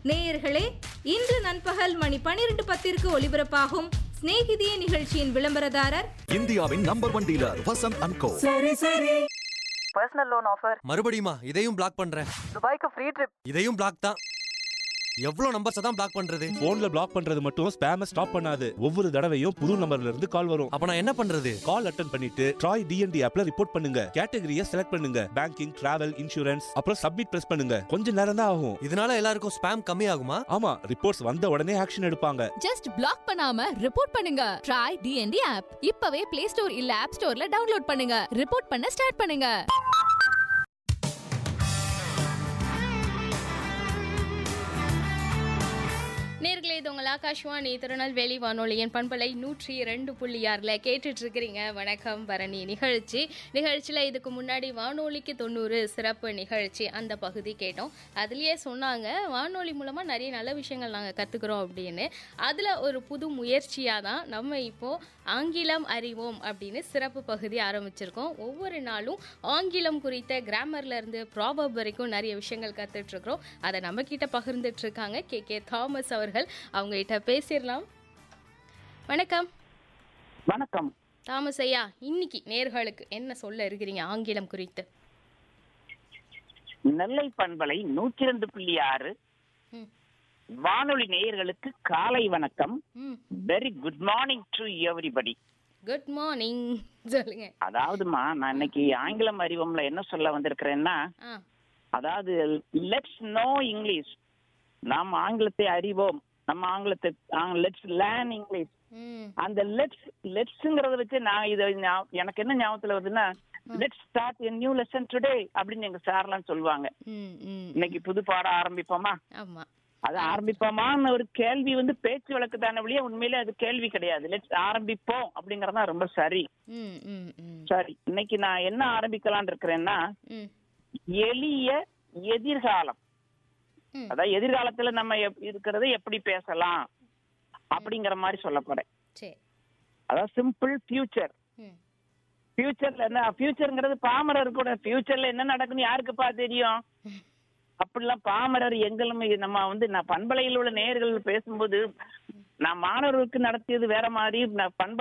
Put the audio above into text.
நேயர்களே இன்று நண்பகல் மணி பனிரெண்டு பத்திற்கு ஒலிபரப்பாகும் சிநேகிதியே நிகழ்ச்சியின் விளம்பரதாரர் இந்தியாவின் number one dealer Vasanth and co personal loan offer மறுபடியுமா இதையும் பிளாக் பண்றேன் துபாய்க்கு ஃப்ரீ ட்ரிப் இதையும் பிளாக் தான் எவ்வளவு நம்பர்ஸ் தான் பிளாக் பண்றது போன்ல பிளாக் பண்றது மட்டும் ஸ்பேம ஸ்டாப் பண்ணாது ஒவ்வொரு தடவையும் புது நம்பர்ல இருந்து கால் வரும் அப்ப நான் என்ன பண்றது கால் அட்டன் பண்ணிட்டு ட்ராய் டிஎன்டி ஆப்ல ரிப்போர்ட் பண்ணுங்க கேட்டகரியை செலக்ட் பண்ணுங்க பேங்கிங் டிராவல் இன்சூரன்ஸ் அப்புறம் சப்மிட் பிரஸ் பண்ணுங்க கொஞ்ச நேரம் தான் ஆகும் இதனால எல்லாருக்கும் ஸ்பேம் கம்மி ஆகுமா ஆமா ரிப்போர்ட்ஸ் வந்த உடனே ஆக்ஷன் எடுப்பாங்க ஜஸ்ட் பிளாக் பண்ணாம ரிப்போர்ட் பண்ணுங்க ட்ரை டிஎன்டி ஆப் இப்பவே பிளே ஸ்டோர் இல்ல ஆப் ஸ்டோர்ல டவுன்லோட் பண்ணுங்க ரிப்போர்ட் பண்ண ஸ்டார்ட் பண்ணுங்க நேர்களே இது உங்கள் ஆகாஷ்வாணி திருநெல்வேலி வானொலியின் பண்பலை நூற்றி ரெண்டு புள்ளி ஆறில் கேட்டுட்டு இருக்கிறீங்க வணக்கம் பரணி நிகழ்ச்சி நிகழ்ச்சியில் இதுக்கு முன்னாடி வானொலிக்கு தொண்ணூறு சிறப்பு நிகழ்ச்சி அந்த பகுதி கேட்டோம் அதுலேயே சொன்னாங்க வானொலி மூலமாக நிறைய நல்ல விஷயங்கள் நாங்கள் கற்றுக்குறோம் அப்படின்னு அதில் ஒரு புது முயற்சியாக தான் நம்ம இப்போது ஆங்கிலம் அறிவோம் அப்படின்னு சிறப்பு பகுதி ஆரம்பிச்சிருக்கோம் ஒவ்வொரு நாளும் ஆங்கிலம் குறித்த கிராமர்ல இருந்து ப்ராபப் வரைக்கும் நிறைய விஷயங்கள் கத்துட்டு இருக்கிறோம் அதை நம்ம கிட்ட பகிர்ந்துட்டு இருக்காங்க கே கே தாமஸ் அவர்கள் அவங்க கிட்ட பேசிடலாம் வணக்கம் வணக்கம் தாமஸ் ஐயா இன்னைக்கு நேர்களுக்கு என்ன சொல்ல இருக்கிறீங்க ஆங்கிலம் குறித்து நெல்லை பண்பலை நூற்றி ரெண்டு புள்ளி ஆறு ம். வானொலி நேயர்களுக்கு காலை வணக்கம் ம் very good morning to everybody good morning சொல்லுங்க அதாவதுமா நான் இன்னைக்கு ஆங்கிலம் அறிவம்ல என்ன சொல்ல வந்திருக்கிறேன்னா ஆ அதாவது லெட்ஸ் நோ இங்கிலீஷ் நாம் ஆங்கிலத்தை அறிவோம் நம்ம ஆங்கிலத்தை லெட்ஸ் லேர்ன் இங்கிலீஷ் ம் அந்த லெட்ஸ் லெட்ஸ்ங்கிறத வச்சு நான் இதை ஞா- எனக்கு என்ன ஞாபகத்துல வருதுன்னா let's start a new lesson today அப்படின்னு எங்க சார்லாம் சொல்லுவாங்க ம் ம் இன்னைக்கு புது பாடம் ஆரம்பிப்போமா ஆமாம் அது ஆரம்பிப்போமான்னு ஒரு கேள்வி வந்து பேச்சு வழக்கு தானே வழியே உண்மையிலே அது கேள்வி கிடையாது லெட்ஸ் ஆரம்பிப்போம் அப்படிங்கறதுதான் ரொம்ப சரி ம் ம் ம் சரி இன்னைக்கு நான் என்ன ஆரம்பிக்கலாம்னு இருக்கிறேன்னா ம் எளிய எதிர்காலம் ம். அதாவது எதிர்காலத்துல நம்ம எப்- இருக்கிறத எப்படி பேசலாம் அப்படிங்கிற மாதிரி சொல்ல போறேன் சரி அதாவது சிம்பிள் ஃபியூச்சர் ம் ஃபியூச்சர்ல என்ன ஃபியூச்சர்ங்கிறது பாமரர் கூட ஃபியூச்சர்ல என்ன நடக்குன்னு யாருக்குப்பா தெரியும் அப்படிலாம் பாமரர் எங்களும் நம்ம வந்து நான் பண்பலையில் உள்ள நேயர்கள் பேசும்போது நான் மாணவர்களுக்கு நடத்தியது வேற மாதிரி நான் பண்பலை